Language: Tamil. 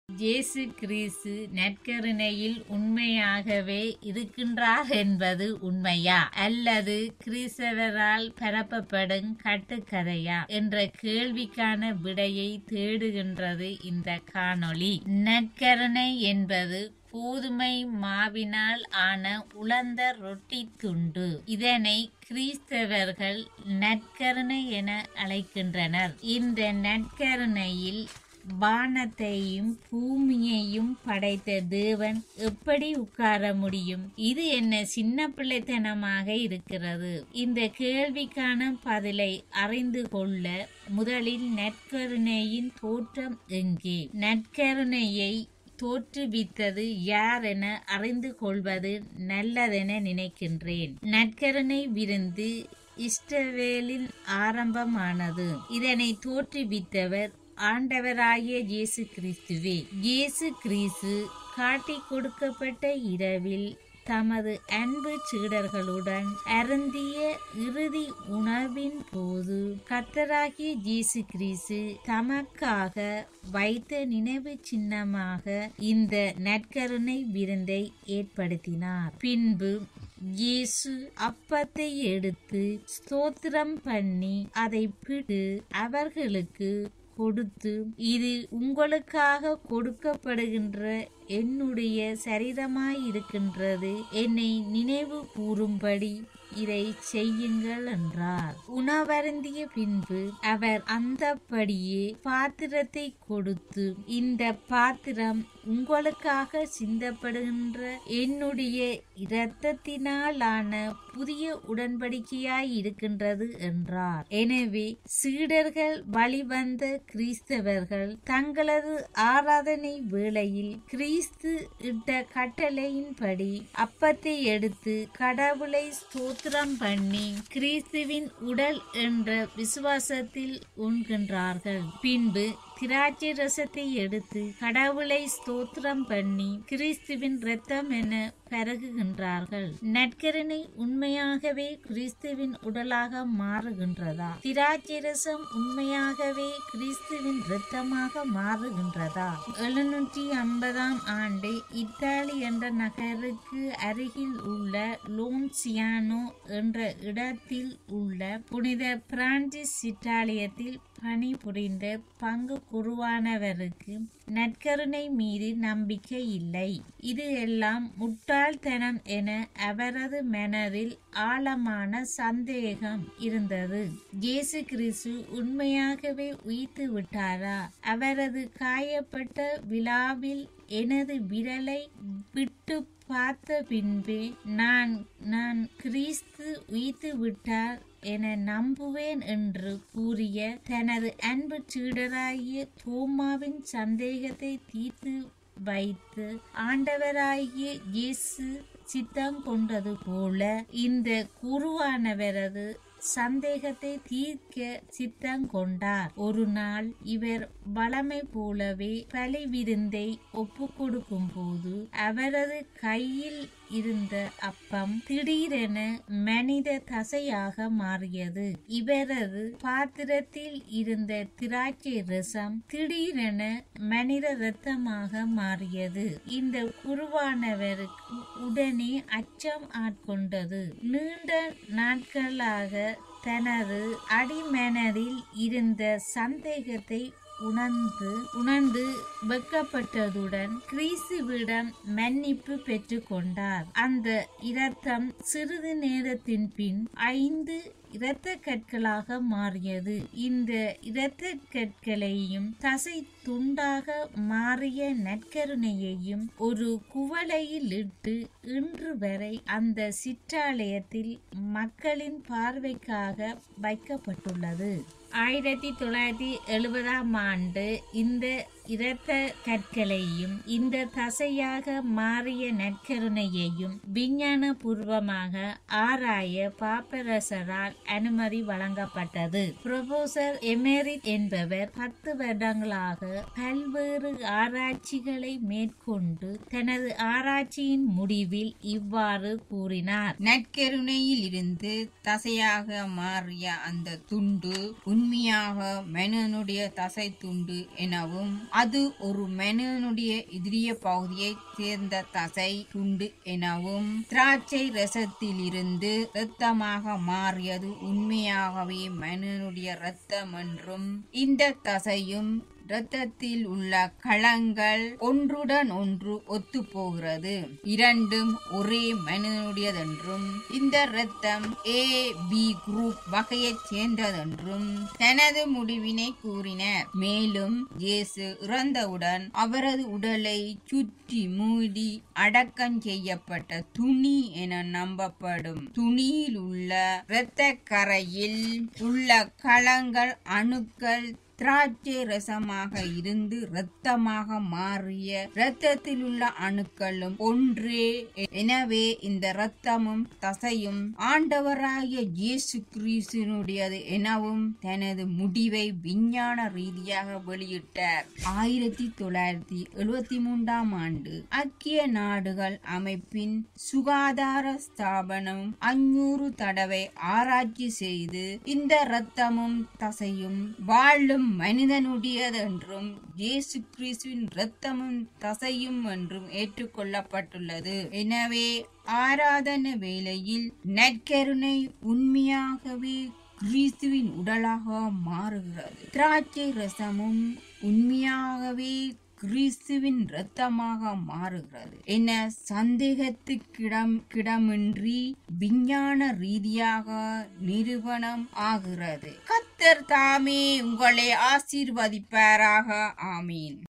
இயேசு கிறிஸ்து நற்கருணையில் உண்மையாகவே இருக்கின்றார் என்பது உண்மையா அல்லது கிறிஸ்தவரால் பரப்பப்படும் கட்டுக்கதையா என்ற கேள்விக்கான விடையை தேடுகின்றது இந்த காணொளி நற்கருணை என்பது கோதுமை மாவினால் ஆன உலர்ந்த ரொட்டி துண்டு இதனை கிறிஸ்தவர்கள் நற்கருணை என அழைக்கின்றனர் இந்த நற்கருணையில் வானத்தையும் பூமியையும் படைத்த தேவன் எப்படி உட்கார முடியும் இது என்ன சின்ன பிள்ளைத்தனமாக இருக்கிறது இந்த கேள்விக்கான பதிலை அறிந்து கொள்ள முதலில் நற்கருணையின் தோற்றம் எங்கே நற்கருணையை தோற்றுவித்தது யார் என அறிந்து கொள்வது நல்லதென நினைக்கின்றேன் நற்கருணை விருந்து இஸ்ரவேலில் ஆரம்பமானது இதனை தோற்றுவித்தவர் ஆண்டவராகிய இயேசு கிறிஸ்துவே இயேசு கிறிஸ்து காட்டி கொடுக்கப்பட்ட இரவில் தமது அன்பு சீடர்களுடன் அருந்திய இறுதி உணவின் போது கத்தராகிய இயேசு கிறிஸ்து தமக்காக வைத்த நினைவு சின்னமாக இந்த நற்கருணை விருந்தை ஏற்படுத்தினார் பின்பு இயேசு அப்பத்தை எடுத்து ஸ்தோத்திரம் பண்ணி அதை பிட்டு அவர்களுக்கு கொடுத்து இது உங்களுக்காக கொடுக்கப்படுகின்ற என்னுடைய சரீரமாயிருக்கின்றது என்னை நினைவு கூறும்படி இதை செய்யுங்கள் என்றார் உணவருந்திய பின்பு அவர் அந்தபடியே பாத்திரத்தை கொடுத்து இந்த பாத்திரம் உங்களுக்காக சிந்தப்படுகின்ற என்னுடைய இரத்தத்தினாலான புதிய உடன்படிக்கையாய் இருக்கின்றது என்றார் எனவே சீடர்கள் வழிவந்த கிறிஸ்தவர்கள் தங்களது ஆராதனை வேளையில் கிறிஸ்து இட்ட கட்டளையின்படி அப்பத்தை எடுத்து கடவுளை ஸ்தோத்திரம் பண்ணி கிறிஸ்துவின் உடல் என்ற விசுவாசத்தில் உண்கின்றார்கள் பின்பு திராட்சை ரசத்தை எடுத்து கடவுளை ஸ்தோத்திரம் பண்ணி கிறிஸ்துவின் இரத்தம் என பருகுகின்றார்கள் நற்கருணை உண்மையாகவே கிறிஸ்துவின் உடலாக மாறுகின்றதா திராட்சை ரசம் உண்மையாகவே கிறிஸ்துவின் இரத்தமாக மாறுகின்றதா எழுநூற்றி ஐம்பதாம் ஆண்டு இத்தாலி என்ற நகருக்கு அருகில் உள்ள லோன்சியானோ என்ற இடத்தில் உள்ள புனித பிரான்சிஸ் இத்தாலியத்தில் பணிபுரிந்த பங்கு குருவானவருக்கு நற்கருணை மீது நம்பிக்கை இல்லை இது எல்லாம் முட்டாள்தனம் என அவரது மனதில் ஆழமான சந்தேகம் இருந்தது இயேசு கிறிஸ்து உண்மையாகவே உயிர்த்து விட்டாரா அவரது காயப்பட்ட விழாவில் எனது விரலை விட்டு பார்த்த பின்பே நான் நான் கிறிஸ்து உயிர்த்து விட்டார் என நம்புவேன் என்று கூறிய தனது அன்பு சீடராகிய தோமாவின் சந்தேகத்தை தீர்த்து வைத்து ஆண்டவராகிய இயேசு சித்தம் கொண்டது போல இந்த குருவானவரது சந்தேகத்தை தீர்க்க சித்தம் கொண்டார் ஒரு நாள் இவர் வளமை போலவே பலி விருந்தை ஒப்பு கொடுக்கும் போது அவரது கையில் இருந்த அப்பம் திடீரென மனித தசையாக மாறியது இவரது பாத்திரத்தில் இருந்த திராட்சை ரசம் திடீரென மனித ரத்தமாக மாறியது இந்த குருவானவருக்கு உடனே அச்சம் ஆட்கொண்டது நீண்ட நாட்களாக தனது அடிமனதில் இருந்த சந்தேகத்தை உணர்ந்து உணர்ந்து வெக்கப்பட்டதுடன் கிறிஸ்துவிடம் மன்னிப்பு பெற்றுக்கொண்டார் அந்த இரத்தம் சிறிது நேரத்தின் பின் ஐந்து இரத்த கற்களாக மாறியது இந்த இரத்த கற்களையும் தசை துண்டாக மாறிய நற்கருணையையும் ஒரு குவளையில் இட்டு இன்று வரை அந்த சிற்றாலயத்தில் மக்களின் பார்வைக்காக வைக்கப்பட்டுள்ளது ஆயிரத்தி தொள்ளாயிரத்தி எழுபதாம் ஆண்டு இந்த இரத்த கற்களையும் இந்த தசையாக மாறிய நற்கருணையையும் விஞ்ஞான பூர்வமாக ஆராய பாப்பரசரால் அனுமதி வழங்கப்பட்டது புரொபோசர் எமெரிட் என்பவர் பத்து வருடங்களாக பல்வேறு ஆராய்ச்சிகளை மேற்கொண்டு தனது ஆராய்ச்சியின் முடிவில் இவ்வாறு கூறினார் நற்கருணையில் இருந்து தசையாக மாறிய அந்த துண்டு உண்மையாக மனிதனுடைய தசை துண்டு எனவும் அது ஒரு மனிதனுடைய இதரிய பகுதியைச் சேர்ந்த தசை துண்டு எனவும் திராட்சை ரசத்திலிருந்து இரத்தமாக மாறியது உண்மையாகவே மனிதனுடைய இரத்தம் என்றும் இந்த தசையும் இரத்தத்தில் உள்ள களங்கள் ஒன்றுடன் ஒன்று ஒத்து போகிறது இரண்டும் ஒரே மனிதனுடையதென்றும் இந்த இரத்தம் ஏ பி குரூப் வகையைச் சேர்ந்ததென்றும் தனது முடிவினை கூறினார் மேலும் இயேசு இறந்தவுடன் அவரது உடலை சுற்றி மூடி அடக்கம் செய்யப்பட்ட துணி என நம்பப்படும் துணியில் உள்ள இரத்த கரையில் உள்ள களங்கள் அணுக்கள் திராட்சை ரசமாக இருந்து இரத்தமாக மாறிய இரத்தத்தில் உள்ள அணுக்களும் ஒன்றே எனவே இந்த இரத்தமும் தசையும் ஆண்டவராகிய இயேசு கிறிஸ்துனுடையது எனவும் தனது முடிவை விஞ்ஞான ரீதியாக வெளியிட்டார் ஆயிரத்தி தொள்ளாயிரத்தி எழுபத்தி மூன்றாம் ஆண்டு ஐக்கிய நாடுகள் அமைப்பின் சுகாதார ஸ்தாபனம் அஞ்சூறு தடவை ஆராய்ச்சி செய்து இந்த இரத்தமும் தசையும் வாழும் மனிதனுடையதென்றும் இயேசு கிறிஸ்துவின் இரத்தமும் தசையும் என்றும் ஏற்றுக்கொள்ளப்பட்டுள்ளது எனவே ஆராதன வேளையில் நற்கருணை உண்மையாகவே கிறிஸ்துவின் உடலாக மாறுகிறது திராட்சை ரசமும் உண்மையாகவே கிறிஸ்துவின் இரத்தமாக மாறுகிறது என சந்தேகத்துக்கிடம் கிடமின்றி விஞ்ஞான ரீதியாக நிரூபணம் ஆகிறது கத்தர் தாமே உங்களை ஆசீர்வதிப்பாராக ஆமீன்